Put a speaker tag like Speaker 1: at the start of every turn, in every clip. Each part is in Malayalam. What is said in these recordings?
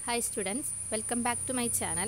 Speaker 1: Hi students, welcome back to my channel.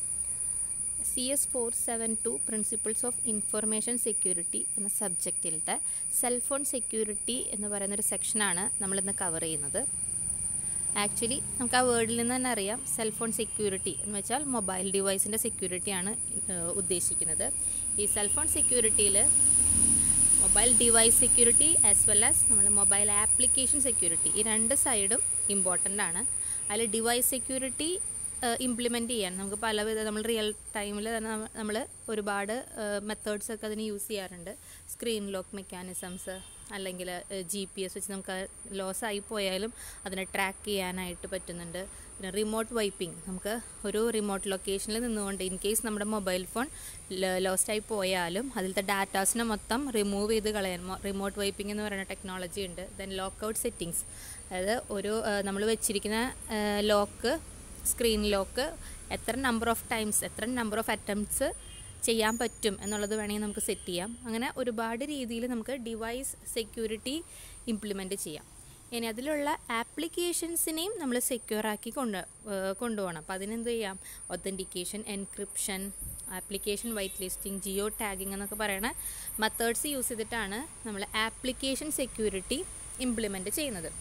Speaker 1: CS four seven two principles of information security എന്ന സബ്ജക്റ്റിലത്തെ സെൽഫോൺ സെക്യൂരിറ്റി എന്ന് പറയുന്നൊരു സെക്ഷനാണ് നമ്മളിന്ന് കവർ ചെയ്യുന്നത് ആക്ച്വലി നമുക്ക് ആ വേർഡിൽ നിന്ന് തന്നെ അറിയാം സെൽഫോൺ സെക്യൂരിറ്റി എന്ന് വെച്ചാൽ മൊബൈൽ ഡിവൈസിൻ്റെ സെക്യൂരിറ്റിയാണ് ഏഹ്, ഉദ്ദേശിക്കുന്നത് ഈ സെൽഫോൺ സെക്യൂരിറ്റിയിൽ mobile device security as well as നമ്മൾ മൊബൈൽ ആപ്ലിക്കേഷൻ സെക്യൂരിറ്റി ഈ രണ്ട് സൈഡും ഇമ്പോർട്ടൻ്റ് ആണ് അതിൽ ഡിവൈസ് സെക്യൂരിറ്റി ഇംപ്ലിമെൻറ്റ് ചെയ്യാൻ നമുക്ക് പലവിധ നമ്മൾ റിയൽ ടൈമിൽ തന്നെ നമ്മൾ ഒരുപാട് മെത്തേഡ്സ് ഒക്കെ അതിന് യൂസ് ചെയ്യാറുണ്ട് സ്ക്രീൻ ലോക്ക് മെക്കാനിസംസ് അല്ലെങ്കിൽ ജി പി എസ് വെച്ച് നമുക്ക് ലോസ് ആയി പോയാലും അതിനെ ട്രാക്ക് ചെയ്യാനായിട്ട് പറ്റുന്നുണ്ട് പിന്നെ റിമോട്ട് വൈപ്പിംഗ് നമുക്ക് ഒരു റിമോട്ട് ലൊക്കേഷനിൽ നിന്നുകൊണ്ട് ഇൻ കേസ് നമ്മുടെ മൊബൈൽ ഫോൺ ലോസ്റ്റ് ആയി പോയാലും അതിലത്തെ ഡാറ്റാസിനെ മൊത്തം റിമൂവ് ചെയ്ത് കളയാൻ റിമോട്ട് വൈപ്പിംഗ് എന്ന് പറയുന്ന ടെക്നോളജി ഉണ്ട് ദെൻ ലോക്കൗട്ട് സെറ്റിങ്സ് അതായത് ഒരു നമ്മൾ വെച്ചിരിക്കുന്ന ലോക്ക് സ്ക്രീൻ ലോക്ക് എത്ര നമ്പർ ഓഫ് ടൈംസ് എത്ര നമ്പർ ഓഫ് അറ്റംപ്റ്റ്സ് ചെയ്യാൻ പറ്റും എന്നുള്ളത് വേണമെങ്കിൽ നമുക്ക് സെറ്റ് ചെയ്യാം അങ്ങനെ ഒരുപാട് രീതിയിൽ നമുക്ക് ഡിവൈസ് സെക്യൂരിറ്റി ഇംപ്ലിമെൻറ്റ് ചെയ്യാം ഇനി അതിലുള്ള ആപ്ലിക്കേഷൻസിനെയും നമ്മൾ സെക്യൂർ ആക്കി കൊണ്ട് ഏഹ് കൊണ്ടുപോകണം അപ്പോൾ അതിനെന്ത് ചെയ്യാം authentication encryption application white listing geo tagging എന്നൊക്കെ പറയുന്ന മെത്തേഡ്സ് യൂസ് ചെയ്തിട്ടാണ് നമ്മൾ ആപ്ലിക്കേഷൻ സെക്യൂരിറ്റി ഇംപ്ലിമെൻറ്റ് ചെയ്യുന്നത്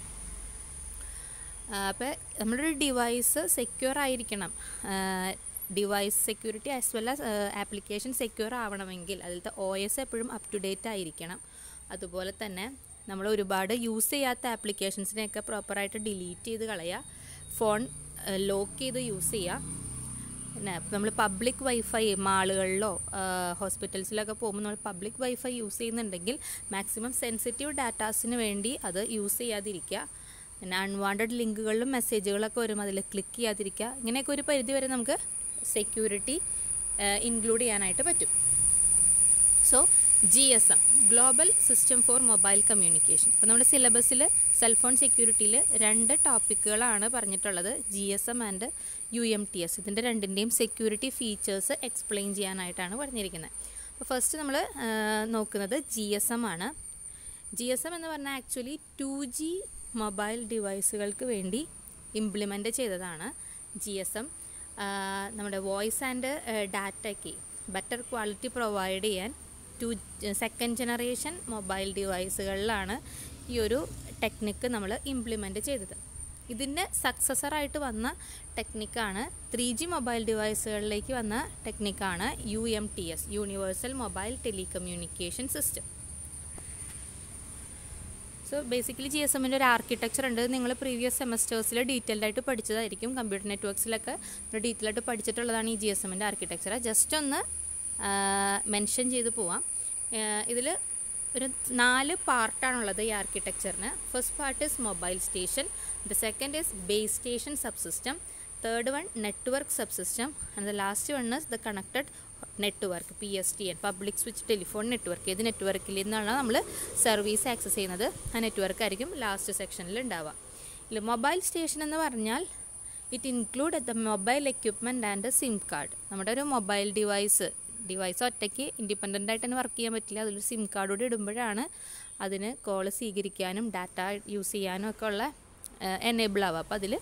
Speaker 1: അപ്പോൾ നമ്മുടെ ഒരു ഡിവൈസ് സെക്യൂർ ആയിരിക്കണം device security as well as application secure ആവണമെങ്കിൽ അതിലത്തെ ഒ എസ് എപ്പോഴും അപ് ടു ഡേറ്റ് ആയിരിക്കണം അതുപോലെ തന്നെ നമ്മൾ ഒരുപാട് യൂസ് ചെയ്യാത്ത ആപ്ലിക്കേഷൻസിനെയൊക്കെ പ്രോപ്പറായിട്ട് ഡിലീറ്റ് ചെയ്ത് കളയുക ഫോൺ ലോക്ക് ചെയ്ത് യൂസ് ചെയ്യുക പിന്നെ നമ്മൾ പബ്ലിക് വൈഫൈ മാളുകളിലോ ഹോസ്പിറ്റൽസിലൊക്കെ പോകുമ്പോൾ നമ്മൾ പബ്ലിക് വൈഫൈ യൂസ് ചെയ്യുന്നുണ്ടെങ്കിൽ മാക്സിമം സെൻസിറ്റീവ് ഡാറ്റാസിന് വേണ്ടി അത് യൂസ് ചെയ്യാതിരിക്കുക പിന്നെ അൺവാണ്ടഡ് ലിങ്കുകളിലും മെസ്സേജുകളൊക്കെ വരും അതിൽ ക്ലിക്ക് ചെയ്യാതിരിക്കുക ഇങ്ങനെയൊക്കെ ഒരു പരിധി വരെ നമുക്ക് സെക്യൂരിറ്റി ഇൻക്ലൂഡ് ചെയ്യാനായിട്ട് പറ്റും so G S M global system for mobile communication ഇപ്പോൾ നമ്മുടെ സിലബസിൽ സെൽഫോൺ സെക്യൂരിറ്റിയിൽ രണ്ട് ടോപ്പിക്കുകളാണ് പറഞ്ഞിട്ടുള്ളത് G S M and U M T S ഇതിൻ്റെ രണ്ടിൻ്റെയും സെക്യൂരിറ്റി ഫീച്ചേഴ്സ് എക്സ്പ്ലെയിൻ ചെയ്യാനായിട്ടാണ് പറഞ്ഞിരിക്കുന്നത് അപ്പോൾ ഫസ്റ്റ് നമ്മൾ നോക്കുന്നത് ജി എസ് എം ആണ് ജി എസ് എം എന്ന് പറഞ്ഞാൽ ആക്ച്വലി ടു ജി മൊബൈൽ ഡിവൈസുകൾക്ക് വേണ്ടി ഇംപ്ലിമെൻ്റ് ചെയ്തതാണ് ജി എസ് എം നമ്മുടെ വോയിസ് ആൻഡ് ഡാറ്റയ്ക്ക് ബെറ്റർ ക്വാളിറ്റി പ്രൊവൈഡ് ചെയ്യാൻ ടു സെക്കൻഡ് ജനറേഷൻ മൊബൈൽ ഡിവൈസുകളിലാണ് ഈ ഒരു ടെക്നിക്ക് നമ്മൾ ഇംപ്ലിമെൻ്റ് ചെയ്തത് ഇതിൻ്റെ സക്സസറായിട്ട് വന്ന ടെക്നിക്കാണ് ത്രീ ജി മൊബൈൽ ഡിവൈസുകളിലേക്ക് വന്ന ടെക്നിക്കാണ് U M T S universal mobile telecommunication system so basically G S എമ്മിൻ്റെ ഒരു ആർക്കിടെക്ചർ ഉണ്ട് നിങ്ങൾ പ്രീവിയസ് സെമസ്റ്റേഴ്സിൽ ഡീറ്റെയിൽഡ് ആയിട്ട് പഠിച്ചതായിരിക്കും കമ്പ്യൂട്ടർ നെറ്റ്വർക്സിലൊക്കെ ഡീറ്റെയിൽ ആയിട്ട് പഠിച്ചിട്ടുള്ളതാണ് ഈ ജി എസ് എമ്മിൻ്റെ ആർക്കിടെക്ചർ ജസ്റ്റ് ഒന്ന് മെൻഷൻ ചെയ്ത് പോവാം ഇതിൽ ഒരു നാല് പാർട്ടാണുള്ളത് ഈ ആർക്കിടെക്ചറിന് first part is mobile station the second is base station sub system third one network sub system and the last one is the connected network P S T N public switch telephone network ഏത് നെറ്റ്വർക്കിൽ നിന്നാണ് നമ്മൾ സർവീസ് ആക്സസ് ചെയ്യുന്നത് ആ നെറ്റ്വർക്ക് ആയിരിക്കും ലാസ്റ്റ് സെക്ഷനിൽ ഉണ്ടാവുക ഇല്ല മൊബൈൽ സ്റ്റേഷൻ എന്ന് പറഞ്ഞാൽ it include the mobile equipment and sim card നമ്മുടെ ഒരു മൊബൈൽ ഡിവൈസ് ഡിവൈസ് ഒറ്റയ്ക്ക് ഇൻഡിപെൻഡൻ്റ് ആയിട്ട് തന്നെ വർക്ക് ചെയ്യാൻ പറ്റില്ല അതിലൊരു സിം കാർഡ് കൂടി ഇടുമ്പോഴാണ് അതിന് കോൾ സ്വീകരിക്കാനും ഡാറ്റ യൂസ് ചെയ്യാനും ഒക്കെ ഉള്ള എനേബിൾ ആവുക അപ്പോൾ അതിൽ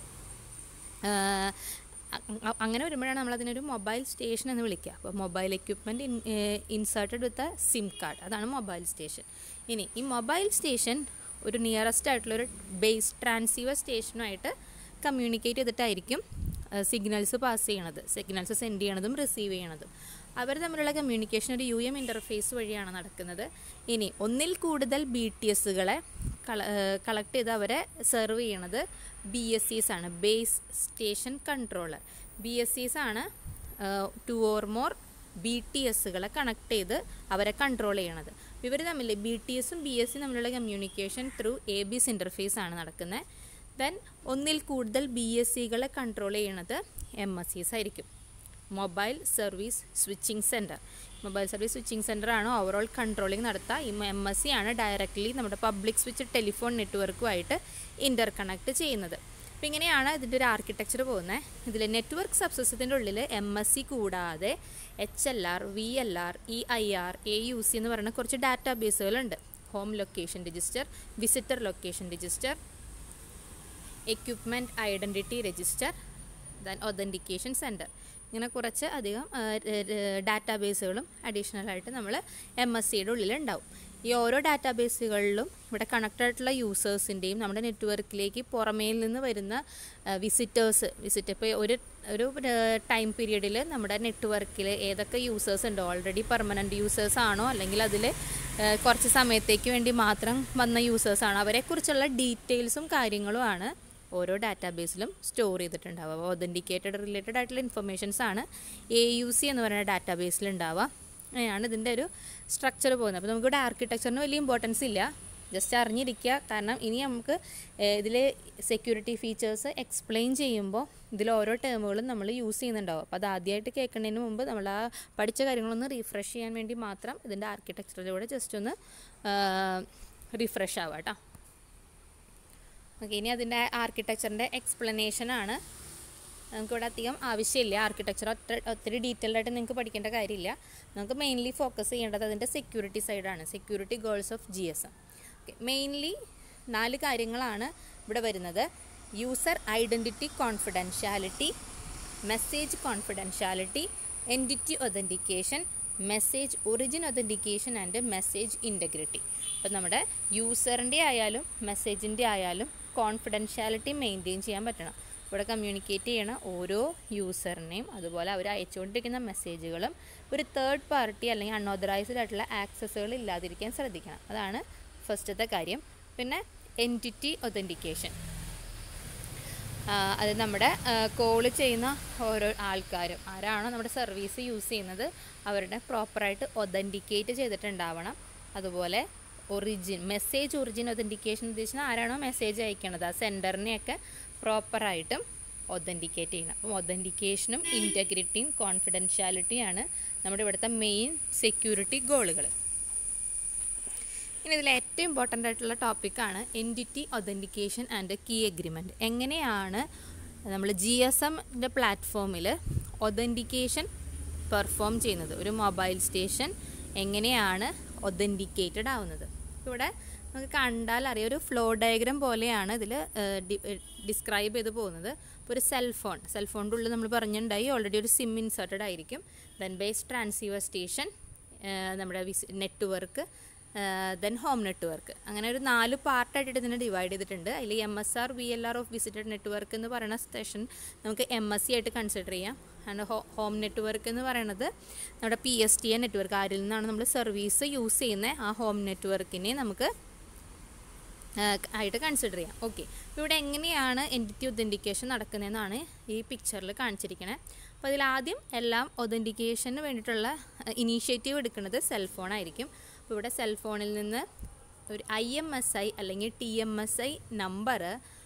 Speaker 1: അങ്ങനെ വരുമ്പോഴാണ് നമ്മൾ അതിനൊരു മൊബൈൽ സ്റ്റേഷൻ എന്ന് വിളിക്കുക അപ്പോൾ mobile equipment inserted with a sim card അതാണ് മൊബൈൽ സ്റ്റേഷൻ ഇനി ഈ മൊബൈൽ സ്റ്റേഷൻ ഒരു നിയറസ്റ്റ് ആയിട്ടുള്ളൊരു ബേസ് ട്രാൻസീവർ സ്റ്റേഷനുമായിട്ട് കമ്മ്യൂണിക്കേറ്റ് ചെയ്തിട്ടായിരിക്കും സിഗ്നൽസ് പാസ് ചെയ്യണത് സിഗ്നൽസ് സെൻഡ് ചെയ്യണതും റിസീവ് ചെയ്യണതും അവർ തമ്മിലുള്ള കമ്മ്യൂണിക്കേഷൻ ഒരു യു എം ഇൻ്റർഫേസ് വഴിയാണ് നടക്കുന്നത് ഇനി ഒന്നിൽ കൂടുതൽ ബി ടി എസുകളെ കളക്ട് ചെയ്ത് അവരെ സെർവ് ചെയ്യണത് ബി എസ് സീസ് ആണ് base station controller B S Cs ആണ് two or more B T എസുകളെ കണക്ട് ചെയ്ത് അവരെ കൺട്രോൾ ചെയ്യണത് ഇവർ തമ്മിൽ ബി ടി എസും ബി എസ് സിയും തമ്മിലുള്ള communication through Abis interface ആണ് നടക്കുന്നത് ദെൻ ഒന്നിൽ കൂടുതൽ ബി എസ് സികളെ കൺട്രോൾ ചെയ്യണത് എം എസ് സീസ് ആയിരിക്കും mobile service switching centre mobile service switching centre ആണ് ഓവറോൾ കൺട്രോളിങ് നടത്തുക ഈ എം എസ് സി ആണ് ഡയറക്റ്റ്ലി നമ്മുടെ പബ്ലിക് സ്വിച്ച് ടെലിഫോൺ നെറ്റ്വർക്കുമായിട്ട് ഇൻ്റർ കണക്ട് ചെയ്യുന്നത് അപ്പോൾ ഇങ്ങനെയാണ് ഇതിൻ്റെ ഒരു ആർക്കിടെക്ചർ പോകുന്നത് ഇതിൽ നെറ്റ്വർക്ക് സബ്സിസ്റ്റത്തിൻ്റെ ഉള്ളിൽ എം എസ് സി കൂടാതെ H L R V L R E I R A U C എന്ന് പറയുന്ന കുറച്ച് ഡാറ്റാ ബേസുകളുണ്ട് home location register visitor location register equipment identity register then authentication centre ഇങ്ങനെ കുറച്ച് അധികം ഡാറ്റാബേസുകളും അഡീഷണൽ ആയിട്ട് നമ്മൾ എം എസ് സിയുടെ ഉള്ളിലുണ്ടാവും ഈ ഓരോ ഡാറ്റാബേസുകളിലും ഇവിടെ കണക്റ്റഡ് ആയിട്ടുള്ള യൂസേഴ്സിൻ്റെയും നമ്മുടെ നെറ്റ്വർക്കിലേക്ക് പുറമേൽ നിന്ന് വരുന്ന വിസിറ്റേഴ്സ് വിസിറ്റ് ഇപ്പോൾ ഒരു ഒരു ടൈം പീരീഡിൽ നമ്മുടെ നെറ്റ്വർക്കിൽ ഏതൊക്കെ യൂസേഴ്സ് ഉണ്ടോ ഓൾറെഡി പെർമനൻറ്റ് യൂസേഴ്സ് ആണോ അല്ലെങ്കിൽ അതിൽ കുറച്ച് സമയത്തേക്ക് വേണ്ടി മാത്രം വന്ന യൂസേഴ്സ് ആണോ അവരെക്കുറിച്ചുള്ള ഡീറ്റെയിൽസും കാര്യങ്ങളുമാണ് ഓരോ ഡാറ്റാബേസിലും സ്റ്റോർ ചെയ്തിട്ടുണ്ടാവുക ഒതൻറ്റിക്കേറ്റഡ് റിലേറ്റഡ് ആയിട്ടുള്ള ഇൻഫർമേഷൻസ് ആണ് എ യു സി എന്ന് പറയുന്ന ഡാറ്റാബേസിൽ ഉണ്ടാവുക അങ്ങനെയാണ് ഇതിൻ്റെ ഒരു സ്ട്രക്ചർ പോകുന്നത് അപ്പോൾ നമുക്കിവിടെ ആർക്കിടെക്ചറിന് വലിയ ഇമ്പോർട്ടൻസ് ഇല്ല ജസ്റ്റ് അറിഞ്ഞിരിക്കുക കാരണം ഇനി നമുക്ക് ഇതിൽ സെക്യൂരിറ്റി ഫീച്ചേഴ്സ് എക്സ്പ്ലെയിൻ ചെയ്യുമ്പോൾ ഇതിൽ ഓരോ ടേമുകളും നമ്മൾ യൂസ് ചെയ്യുന്നുണ്ടാവും അപ്പോൾ അത് ആദ്യമായിട്ട് കേൾക്കുന്നതിന് മുമ്പ് നമ്മൾ ആ പഠിച്ച കാര്യങ്ങളൊന്ന് റീഫ്രഷ് ചെയ്യാൻ വേണ്ടി മാത്രം ഇതിൻ്റെ ആർക്കിടെക്ചറിലൂടെ ജസ്റ്റ് ഒന്ന് റിഫ്രഷ് ആവാം കേട്ടോ ഓക്കെ ഇനി അതിൻ്റെ ആർക്കിടെക്ചറിൻ്റെ എക്സ്പ്ലനേഷനാണ് നമുക്കിവിടെ അധികം ആവശ്യമില്ല ആർക്കിടെക്ചർ ഒത്തിരി ഒത്തിരി ഡീറ്റെയിൽഡ് ആയിട്ട് നിങ്ങൾക്ക് പഠിക്കേണ്ട കാര്യമില്ല നമുക്ക് മെയിൻലി ഫോക്കസ് ചെയ്യേണ്ടത് അതിൻ്റെ സെക്യൂരിറ്റി സൈഡാണ് security goals of G S M okay mainly നാല് കാര്യങ്ങളാണ് ഇവിടെ വരുന്നത് user identity confidentiality message confidentiality entity authentication message origin authentication and message integrity അപ്പോൾ നമ്മുടെ യൂസറിൻ്റെ ആയാലും മെസ്സേജിൻ്റെ ആയാലും കോൺഫിഡൻഷ്യാലിറ്റി മെയിൻറ്റെയിൻ ചെയ്യാൻ പറ്റണം ഇവിടെ കമ്മ്യൂണിക്കേറ്റ് ചെയ്യണ ഓരോ യൂസറിനെയും അതുപോലെ അവർ അയച്ചുകൊണ്ടിരിക്കുന്ന മെസ്സേജുകളും ഒരു തേർഡ് പാർട്ടി അല്ലെങ്കിൽ അൺഓതറൈസ്ഡ് ആയിട്ടുള്ള ആക്സസുകൾ ഇല്ലാതിരിക്കാൻ ശ്രദ്ധിക്കണം അതാണ് ഫസ്റ്റത്തെ കാര്യം പിന്നെ എൻറ്റിറ്റി ഒതൻറ്റിക്കേഷൻ അത് നമ്മുടെ കോള് ചെയ്യുന്ന ഓരോ ആൾക്കാരും ആരാണോ നമ്മുടെ സർവീസ് യൂസ് ചെയ്യുന്നത് അവരുടെ പ്രോപ്പറായിട്ട് ഒതൻറ്റിക്കേറ്റ് ചെയ്തിട്ടുണ്ടാവണം അതുപോലെ ഒറിജിൻ മെസ്സേജ് ഒറിജിൻ ഒതൻറ്റിക്കേഷൻ ഉദ്ദേശിച്ചാൽ ആരാണോ മെസ്സേജ് അയക്കണത് ആ സെൻറ്ററിനെയൊക്കെ പ്രോപ്പറായിട്ടും ഒതൻറ്റിക്കേറ്റ് ചെയ്യണം അപ്പം ഒതൻറ്റിക്കേഷനും ഇൻറ്റഗ്രിറ്റിയും കോൺഫിഡൻഷ്യാലിറ്റിയാണ് നമ്മുടെ ഇവിടുത്തെ മെയിൻ സെക്യൂരിറ്റി ഗോളുകൾ ഇനി ഇതിൽ ഏറ്റവും ഇമ്പോർട്ടൻ്റ് ആയിട്ടുള്ള ടോപ്പിക്കാണ് entity authentication and key agreement എങ്ങനെയാണ് നമ്മൾ ജി എസ് എമ്മിൻ്റെ പ്ലാറ്റ്ഫോമിൽ ഒതൻറ്റിക്കേഷൻ പെർഫോം ചെയ്യുന്നത് ഒരു മൊബൈൽ സ്റ്റേഷൻ എങ്ങനെയാണ് ഒതൻറ്റിക്കേറ്റഡ് ആവുന്നത് ഇവിടെ നമുക്ക് കണ്ടാൽ അറിയാം ഒരു ഫ്ലോ ഡയഗ്രാം പോലെയാണ് ഇതിൽ ഡിസ്ക്രൈബ് ചെയ്ത് പോകുന്നത് ഇപ്പോൾ ഒരു സെൽഫോൺ സെൽഫോണിൻ്റെ ഉള്ളിൽ നമ്മൾ പറഞ്ഞിട്ടുണ്ടായി ഓൾറെഡി ഒരു സിം ഇൻസേർട്ടഡ് ആയിരിക്കും ദെൻ ബേസ് ട്രാൻസീവർ സ്റ്റേഷൻ നമ്മുടെ വിസ് നെറ്റ്വർക്ക് ദെൻ ഹോം നെറ്റ്വർക്ക് അങ്ങനെ ഒരു നാല് പാർട്ടായിട്ട് ഇതിനെ ഡിവൈഡ് ചെയ്തിട്ടുണ്ട് അതിൽ M S R V L R of visited network എന്ന് പറയുന്ന സ്റ്റേഷൻ നമുക്ക് എം എസ് സി ആയിട്ട് കൺസിഡർ ചെയ്യാം ആൻഡ് ഹോ ഹോം നെറ്റ്വർക്ക് എന്ന് പറയുന്നത് നമ്മുടെ P S T A network ആരിൽ നിന്നാണ് നമ്മൾ സർവീസ് യൂസ് ചെയ്യുന്നത് ആ ഹോം നെറ്റ്വർക്കിനെ നമുക്ക് ആയിട്ട് കൺസിഡർ ചെയ്യാം ഓക്കെ ഇവിടെ എങ്ങനെയാണ് എൻറ്റിറ്റി ഒതൻറ്റിക്കേഷൻ നടക്കുന്നതെന്നാണ് ഈ പിക്ചറിൽ കാണിച്ചിരിക്കുന്നത് അപ്പോൾ അതിൽ ആദ്യം എല്ലാം ഒതൻറ്റിക്കേഷന് വേണ്ടിയിട്ടുള്ള ഇനീഷ്യേറ്റീവ് എടുക്കുന്നത് സെൽഫോൺ ആയിരിക്കും അപ്പോൾ ഇവിടെ സെൽഫോണിൽ നിന്ന് ഒരു ഐ എം എസ് ഐ അല്ലെങ്കിൽ T M S I number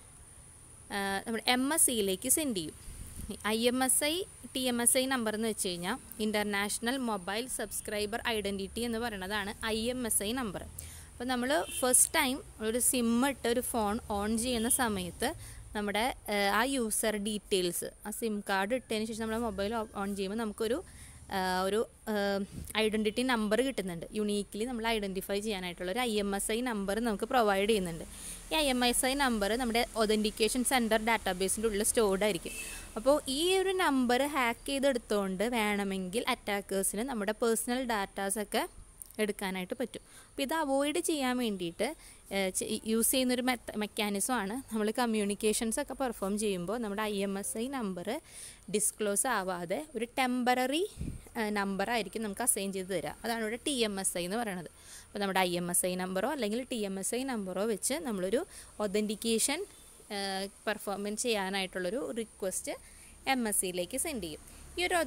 Speaker 1: നമ്മുടെ എം എസ് സിയിലേക്ക് സെൻഡ് ചെയ്യും I M S I T M S I number എന്ന് വെച്ച് കഴിഞ്ഞാൽ ഇൻ്റർനാഷണൽ മൊബൈൽ സബ്സ്ക്രൈബർ ഐഡൻറ്റിറ്റി എന്ന് പറയുന്നതാണ് I M S I number അപ്പോൾ നമ്മൾ ഫസ്റ്റ് ടൈം ഒരു സിം ഇട്ട് ഒരു ഫോൺ ഓൺ ചെയ്യുന്ന സമയത്ത് നമ്മുടെ ആ യൂസർ ഡീറ്റെയിൽസ് ആ സിം കാർഡ് ഇട്ടതിന് ശേഷം നമ്മുടെ മൊബൈൽ ഓൺ ചെയ്യുമ്പോൾ നമുക്കൊരു ഒരു ഐഡൻറ്റിറ്റി നമ്പർ കിട്ടുന്നുണ്ട് യുണീക്ക്ലി നമ്മൾ ഐഡൻറ്റിഫൈ ചെയ്യാനായിട്ടുള്ള ഒരു I M S I number നമുക്ക് പ്രൊവൈഡ് ചെയ്യുന്നുണ്ട് ഈ I M S I number നമ്മുടെ ഒതൻറ്റിക്കേഷൻ സെൻറ്റർ ഡാറ്റാബേസിൻ്റെ ഉള്ളിൽ സ്റ്റോർഡ് ആയിരിക്കും അപ്പോൾ ഈ ഒരു നമ്പർ ഹാക്ക് ചെയ്തെടുത്തുകൊണ്ട് വേണമെങ്കിൽ അറ്റാക്കേഴ്സിന് നമ്മുടെ പേഴ്സണൽ ഡാറ്റാസൊക്കെ എടുക്കാനായിട്ട് പറ്റും അപ്പോൾ ഇത് അവോയ്ഡ് ചെയ്യാൻ വേണ്ടിയിട്ട് യൂസ് ചെയ്യുന്നൊരു മെത്ത മെക്കാനിസമാണ് നമ്മൾ കമ്മ്യൂണിക്കേഷൻസ് ഒക്കെ പെർഫോം ചെയ്യുമ്പോൾ നമ്മുടെ I M S I number disclose ആവാതെ ഒരു ടെമ്പററി നമ്പറായിരിക്കും നമുക്ക് അസൈൻ ചെയ്ത് തരിക അതാണ് ഇവിടെ ടി എം എസ് ഐ എന്ന് പറയുന്നത് അപ്പോൾ നമ്മുടെ ഐ എം എസ് ഐ നമ്പറോ അല്ലെങ്കിൽ ടി എം എസ് ഐ നമ്പറോ വെച്ച് നമ്മളൊരു ഒതൻറ്റിക്കേഷൻ പെർഫോമൻസ് ചെയ്യാനായിട്ടുള്ളൊരു റിക്വസ്റ്റ് എം എസ് സിയിലേക്ക് സെൻഡ് ചെയ്യും ഈ ഒരു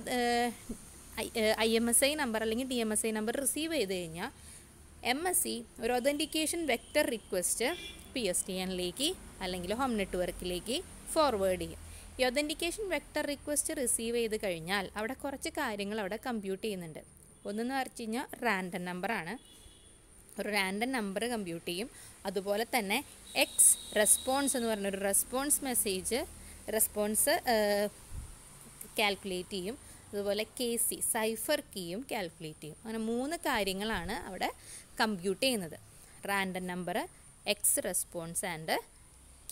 Speaker 1: I M S I number അല്ലെങ്കിൽ T M S I number receive ചെയ്ത് കഴിഞ്ഞാൽ എം എസ് സി ഒരു authentication vector request P S T എന്നിലേക്ക് അല്ലെങ്കിൽ ഹോം നെറ്റ്വർക്കിലേക്ക് ഫോർവേഡ് ചെയ്യും ഈ ഒതൻറ്റിക്കേഷൻ വെക്റ്റർ റിക്വസ്റ്റ് റിസീവ് ചെയ്ത് കഴിഞ്ഞാൽ അവിടെ കുറച്ച് കാര്യങ്ങൾ അവിടെ കമ്പ്യൂട്ട് ചെയ്യുന്നുണ്ട് ഒന്നെന്ന് വെച്ച് കഴിഞ്ഞാൽ റാൻഡം നമ്പറാണ് ഒരു റാൻഡം നമ്പർ കമ്പ്യൂട്ട് ചെയ്യും അതുപോലെ തന്നെ എക്സ് റെസ്പോൺസ് എന്ന് പറഞ്ഞൊരു റെസ്പോൺസ് മെസ്സേജ് റെസ്പോൺസ് കാൽക്കുലേറ്റ് ചെയ്യും അതുപോലെ കെ സി സൈഫർ കീയും കാൽക്കുലേറ്റ് ചെയ്യും അങ്ങനെ മൂന്ന് കാര്യങ്ങളാണ് അവിടെ കമ്പ്യൂട്ട് ചെയ്യുന്നത് random number X response and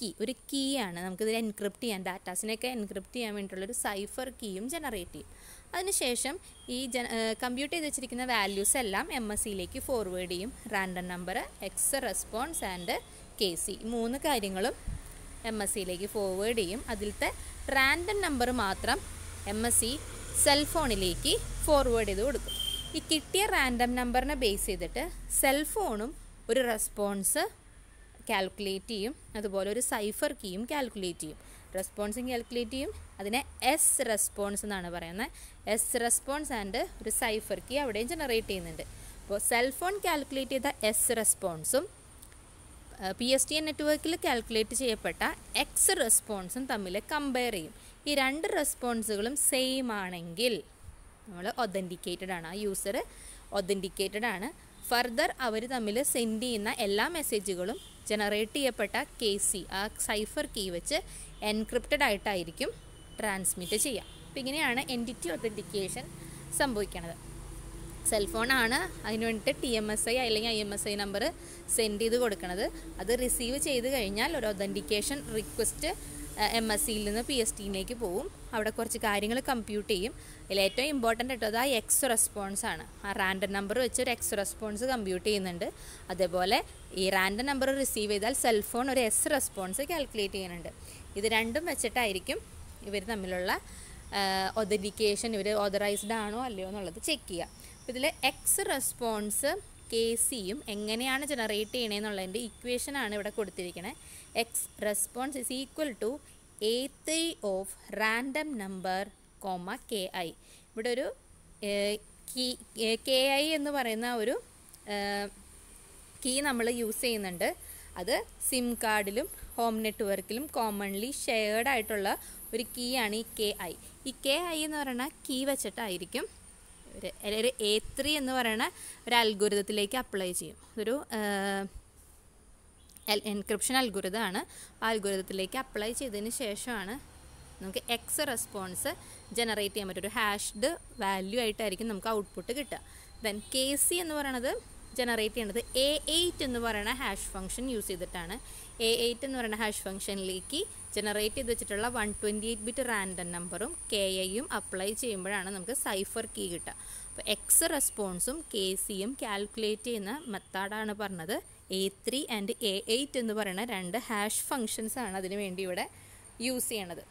Speaker 1: key ഒരു കീ ആണ് നമുക്കിതിൽ എൻക്രിപ്റ്റ് ചെയ്യാൻ ഡാറ്റാസിനെയൊക്കെ എൻക്രിപ്റ്റ് ചെയ്യാൻ വേണ്ടിയിട്ടുള്ളൊരു സൈഫർ കീയും ജനറേറ്റ് ചെയ്യും അതിനുശേഷം ഈ ജന കമ്പ്യൂട്ട് ചെയ്ത് വെച്ചിരിക്കുന്ന വാല്യൂസ് എല്ലാം എം എസ് സിയിലേക്ക് ഫോർവേഡ് ചെയ്യും random number X response and K C മൂന്ന് കാര്യങ്ങളും എം എസ് സിയിലേക്ക് ഫോർവേഡ് ചെയ്യും അതിലത്തെ റാൻഡം നമ്പർ മാത്രം എം എസ് സി സെൽഫോണിലേക്ക് ഫോർവേഡ് ചെയ്ത് കൊടുക്കും ഈ കിട്ടിയ റാൻഡം നമ്പറിനെ ബേസ് ചെയ്തിട്ട് സെൽഫോണും ഒരു റെസ്പോൺസ് കാൽക്കുലേറ്റ് ചെയ്യും അതുപോലെ ഒരു സൈഫർ കീയും കാൽക്കുലേറ്റ് ചെയ്യും റെസ്പോൺസും കാൽക്കുലേറ്റ് ചെയ്യും അതിനെ എസ് റെസ്പോൺസ് എന്നാണ് പറയുന്നത് എസ് റെസ്പോൺസ് ആൻഡ് ഒരു സൈഫർ കീ അവിടെയും ജനറേറ്റ് ചെയ്യുന്നുണ്ട് അപ്പോൾ സെൽഫോൺ കാൽക്കുലേറ്റ് ചെയ്ത എസ് റെസ്പോൺസും പി എസ് ടി എൻ നെറ്റ്വർക്കിൽ കാൽക്കുലേറ്റ് ചെയ്യപ്പെട്ട എക്സ് റെസ്പോൺസും തമ്മിൽ കമ്പയർ ചെയ്യും ഈ രണ്ട് റെസ്പോൺസുകളും സെയിം ആണെങ്കിൽ നമ്മൾ ഒതൻറ്റിക്കേറ്റഡ് ആണ് ആ യൂസർ ഒതൻറ്റിക്കേറ്റഡ് ആണ് ഫർദർ അവർ തമ്മിൽ സെൻഡ് ചെയ്യുന്ന എല്ലാ മെസ്സേജുകളും ജനറേറ്റ് ചെയ്യപ്പെട്ട കെ സി ആ സൈഫർ കീ വെച്ച് എൻക്രിപ്റ്റഡ് ആയിട്ടായിരിക്കും ട്രാൻസ്മിറ്റ് ചെയ്യുക അപ്പം ഇങ്ങനെയാണ് എൻറ്റിറ്റി ഒതൻറ്റിക്കേഷൻ സംഭവിക്കുന്നത് സെൽഫോണാണ് അതിന് വേണ്ടിയിട്ട് ടി എം എസ് ഐ അല്ലെങ്കിൽ I M S I number send ചെയ്ത് കൊടുക്കുന്നത് അത് റിസീവ് ചെയ്ത് കഴിഞ്ഞാൽ ഒരു ഒതൻറ്റിക്കേഷൻ റിക്വസ്റ്റ് എം എസ് സിയിൽ നിന്ന് പി എസ് ടിയിലേക്ക് പോവും അവിടെ കുറച്ച് കാര്യങ്ങൾ കമ്പ്യൂട്ട് ചെയ്യും അതിൽ ഏറ്റവും ഇമ്പോർട്ടൻ്റ് ആയിട്ട് അത് ആ എക്സ് റെസ്പോൺസ് ആണ് ആ റാൻഡം നമ്പർ വെച്ച് ഒരു എക്സ് റെസ്പോൺസ് കമ്പ്യൂട്ട് ചെയ്യുന്നുണ്ട് അതേപോലെ ഈ റാൻഡം നമ്പർ റിസീവ് ചെയ്താൽ സെൽഫോൺ ഒരു എസ് റെസ്പോൺസ് കാൽക്കുലേറ്റ് ചെയ്യുന്നുണ്ട് ഇത് രണ്ടും വെച്ചിട്ടായിരിക്കും ഇവർ തമ്മിലുള്ള ഒതൻറ്റിക്കേഷൻ ഇവർ ഓതറൈസ്ഡ് ആണോ അല്ലയോ എന്നുള്ളത് ചെക്ക് ചെയ്യുക അപ്പോൾ ഇതിൽ എക്സ് റെസ്പോൺസ് കെ സിയും എങ്ങനെയാണ് ജനറേറ്റ് ചെയ്യണേന്നുള്ളതിൻ്റെ ഇക്വേഷനാണ് ഇവിടെ കൊടുത്തിരിക്കുന്നത് X response is equal to A three of random number comma K I ഇവിടെ ഒരു കീ കെ ഐ എന്ന് പറയുന്ന ഒരു കീ നമ്മൾ യൂസ് ചെയ്യുന്നുണ്ട് അത് സിം കാർഡിലും ഹോം നെറ്റ്വർക്കിലും കോമൺലി ഷെയർഡ് ആയിട്ടുള്ള ഒരു കീ ആണ് ഈ കെ ഐ ഈ കെ ഐ എന്ന് പറയുന്ന കീ വെച്ചിട്ടായിരിക്കും ഒരു ഒരു എ ത്രീ എന്ന് പറയുന്ന ഒരു അൽഗുരിതത്തിലേക്ക് അപ്ലൈ ചെയ്യും ഒരു എൻക്രിപ്ഷൻ അൽഗുരിതമാണ് ആ അൽഗുരിതത്തിലേക്ക് അപ്ലൈ ചെയ്തതിന് ശേഷമാണ് നമുക്ക് എക്സ് റെസ്പോൺസ് ജനറേറ്റ് ചെയ്യാൻ പറ്റും ഒരു ഹാഷ്ഡ് വാല്യൂ ആയിട്ടായിരിക്കും നമുക്ക് ഔട്ട്പുട്ട് കിട്ടുക ദെൻ കെ സി എന്ന് പറയുന്നത് ജനറേറ്റ് ചെയ്യുന്നത് എ എയ്റ്റ് എന്ന് പറയുന്ന ഹാഷ് ഫംഗ്ഷൻ യൂസ് ചെയ്തിട്ടാണ് എ എയ്റ്റ് എന്ന് പറയുന്ന ഹാഷ് ഫംഗ്ഷനിലേക്ക് ജനറേറ്റ് ചെയ്ത് വെച്ചിട്ടുള്ള one twenty eight bit random നമ്പറും കെ ഐയും അപ്ലൈ ചെയ്യുമ്പോഴാണ് നമുക്ക് സൈഫർ കീ കിട്ടുക അപ്പോൾ എക്സ് റെസ്പോൺസും കെ സിയും കാൽക്കുലേറ്റ് ചെയ്യുന്ന മെത്തേഡാണ് പറഞ്ഞത് A three and A eight എന്ന് പറയുന്ന രണ്ട് ഹാഷ് ഫങ്ഷൻസ് ആണ് അതിന് വേണ്ടി ഇവിടെ യൂസ് ചെയ്യണത്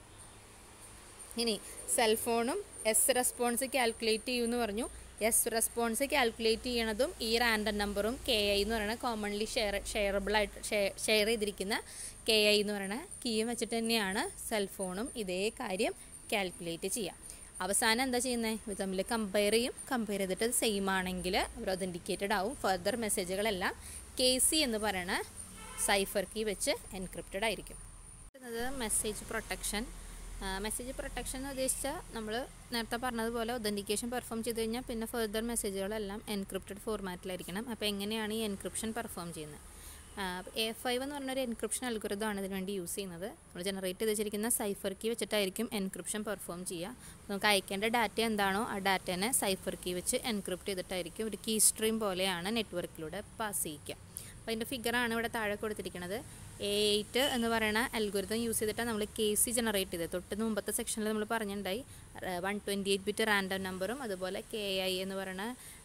Speaker 1: ഇനി സെൽഫോണും എസ് റെസ്പോൺസ് കാൽക്കുലേറ്റ് ചെയ്യുമെന്ന് പറഞ്ഞു എസ് റെസ്പോൺസ് കാൽക്കുലേറ്റ് ചെയ്യണതും ഈ റാൻഡം നമ്പറും കെ ഐ എന്ന് പറയുന്ന കോമൺലി ഷെയർ ഷെയറബിൾ ആയിട്ട് ഷെയർ ചെയ്തിരിക്കുന്ന കെ ഐ എന്ന് പറയുന്ന കീയും വെച്ചിട്ട് തന്നെയാണ് സെൽഫോണും ഇതേ കാര്യം കാൽക്കുലേറ്റ് ചെയ്യുക അവസാനം എന്താ ചെയ്യുന്നത് ഇത് തമ്മിൽ കമ്പയർ ചെയ്യും കമ്പയർ ചെയ്തിട്ട് സെയിം ആണെങ്കിൽ അവർ ഒതൻറ്റിക്കേറ്റഡ് ആവും ഫർദർ മെസ്സേജുകളെല്ലാം കെ സി എന്ന് പറയുന്ന സൈഫർ കീ വെച്ച് എൻക്രിപ്റ്റഡ് ആയിരിക്കും മെസ്സേജ് പ്രൊട്ടക്ഷൻ മെസ്സേജ് പ്രൊട്ടക്ഷൻ എന്ന് ഉദ്ദേശിച്ചാൽ നമ്മൾ നേരത്തെ പറഞ്ഞതുപോലെ ഒതൻറ്റിക്കേഷൻ പെർഫോം ചെയ്ത് കഴിഞ്ഞാൽ പിന്നെ ഫെർദർ മെസ്സേജുകളെല്ലാം എൻക്രിപ്റ്റഡ് ഫോർമാറ്റിലായിരിക്കണം അപ്പോൾ എങ്ങനെയാണ് ഈ എൻക്രിപ്ഷൻ പെർഫോം ചെയ്യുന്നത് എ ഫൈവ് എന്ന് പറഞ്ഞൊരു എൻക്രിപ്ഷൻ അൽഗുരിതമാണ് ഇതിന് വേണ്ടി യൂസ് ചെയ്യുന്നത് നമ്മൾ ജനറേറ്റ് ചെയ്ത് വെച്ചിരിക്കുന്ന സൈഫർ കീ വെച്ചിട്ടായിരിക്കും എൻക്രിപ്ഷൻ പെർഫോം ചെയ്യുക നമുക്ക് അയക്കേണ്ട ഡാറ്റ എന്താണോ ആ ഡാറ്റേനെ സൈഫർ കീ വെച്ച് എൻക്രിപ്റ്റ് ചെയ്തിട്ടായിരിക്കും ഒരു കീ സ്ട്രീം പോലെയാണ് നെറ്റ്വർക്കിലൂടെ പാസ് ചെയ്യിക്കുക അപ്പോൾ അതിൻ്റെ ഫിഗറാണ് ഇവിടെ താഴെ കൊടുത്തിരിക്കുന്നത് എ എയ്റ്റ് എന്ന് പറയുന്ന അൽഗുരിതം യൂസ് ചെയ്തിട്ടാണ് നമ്മൾ കെ സി ജനറേറ്റ് ചെയ്തത് തൊട്ട് മുമ്പത്തെ സെക്ഷനിൽ നമ്മൾ പറഞ്ഞിട്ടുണ്ടായി one twenty eight bit random നമ്പറും അതുപോലെ കെ ഐ എന്ന് പറയുന്ന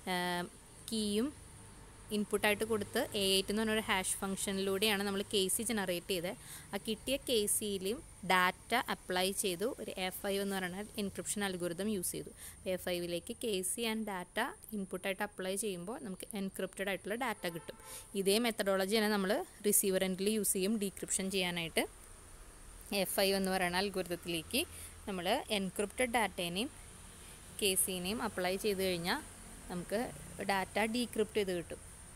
Speaker 1: കീയും ഇൻപുട്ടായിട്ട് കൊടുത്ത് എ എയ്റ്റ് എന്ന് പറഞ്ഞൊരു ഹാഷ് ഫംഗ്ഷനിലൂടെയാണ് നമ്മൾ കെ സി ജനറേറ്റ് ചെയ്തത് ആ കിട്ടിയ കെ സിയിലും ഡാറ്റ അപ്ലൈ ചെയ്തു ഒരു എ ഫൈവ് എന്ന് പറയുന്ന എൻക്രിപ്ഷൻ അൽഗുരിതം യൂസ് ചെയ്തു എ ഫൈവിലേക്ക് കെ സി ആൻഡ് ഡാറ്റ ഇൻപുട്ടായിട്ട് അപ്ലൈ ചെയ്യുമ്പോൾ നമുക്ക് എൻക്രിപ്റ്റഡ് ആയിട്ടുള്ള ഡാറ്റ കിട്ടും ഇതേ മെത്തഡോളജി തന്നെ നമ്മൾ റിസീവർ എൻഡിൽ യൂസ് ചെയ്യും ഡീക്രിപ്ഷൻ ചെയ്യാനായിട്ട് എ ഫൈവ് എന്ന് പറയുന്ന അൽഗുരിതത്തിലേക്ക് നമ്മൾ എൻക്രിപ്റ്റഡ് ഡാറ്റേനെയും കെ സിനെയും അപ്ലൈ ചെയ്ത് കഴിഞ്ഞാൽ നമുക്ക് ഡാറ്റ ഡീക്രിപ്റ്റ് ചെയ്ത് കിട്ടും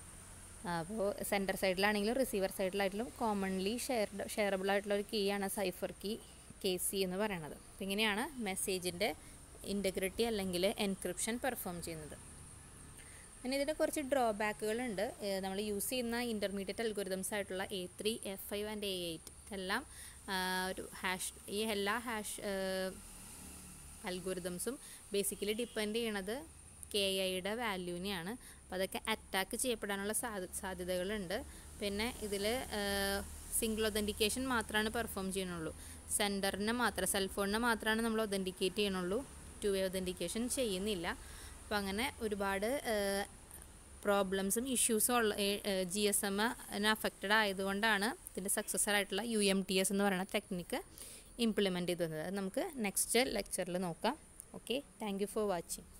Speaker 1: അപ്പോൾ സെൻറ്റർ സൈഡിലാണെങ്കിലും റിസീവർ സൈഡിലായിട്ടും കോമൺലി ഷെയർ ഷെയറബിൾ ആയിട്ടുള്ള ഒരു കീ ആണ് സൈഫർ കീ കെ സി എന്ന് പറയുന്നത് അപ്പോൾ ഇങ്ങനെയാണ് മെസ്സേജിൻ്റെ ഇൻറ്റഗ്രിറ്റി അല്ലെങ്കിൽ എൻക്രിപ്ഷൻ പെർഫോം ചെയ്യുന്നത് പിന്നെ ഇതിന് കുറച്ച് ഡ്രോബാക്കുകളുണ്ട് നമ്മൾ യൂസ് ചെയ്യുന്ന ഇൻ്റർമീഡിയറ്റ് അൽഗോരിതംസ് ആയിട്ടുള്ള A three F five and A eight എല്ലാം ഒരു ഹാഷ് ഈ എല്ലാ ഹാഷ് അൽഗോരിതംസും ബേസിക്കലി ഡിപ്പെൻഡ് ചെയ്യണത് കെ ഐയുടെ വാല്യൂവിനെയാണ് അപ്പോൾ അതൊക്കെ അറ്റാക്ക് ചെയ്യപ്പെടാനുള്ള സാധ്യ സാധ്യതകളുണ്ട് പിന്നെ ഇതിൽ സിംഗിൾ ഒതൻറ്റിക്കേഷൻ മാത്രമാണ് പെർഫോം ചെയ്യണുള്ളൂ സെൻറ്ററിനെ മാത്രം സെൽഫോണിനെ മാത്രമാണ് നമ്മൾ ഒതൻറ്റിക്കേറ്റ് ചെയ്യണുള്ളൂ ടു വേ ഒതൻറ്റിക്കേഷൻ ചെയ്യുന്നില്ല അപ്പോൾ അങ്ങനെ ഒരുപാട് പ്രോബ്ലംസും ഇഷ്യൂസും ഉള്ള ജി എസ് എമ്മിന് അഫക്റ്റഡ് ആയതുകൊണ്ടാണ് ഇതിൻ്റെ സക്സസർ ആയിട്ടുള്ള യു എം ടി എസ് എന്ന് പറയുന്ന ടെക്നിക്ക് ഇംപ്ലിമെൻറ്റ് ചെയ്തത് അത് നമുക്ക് നെക്സ്റ്റ് ലെക്ചറിൽ നോക്കാം okay thank you for watching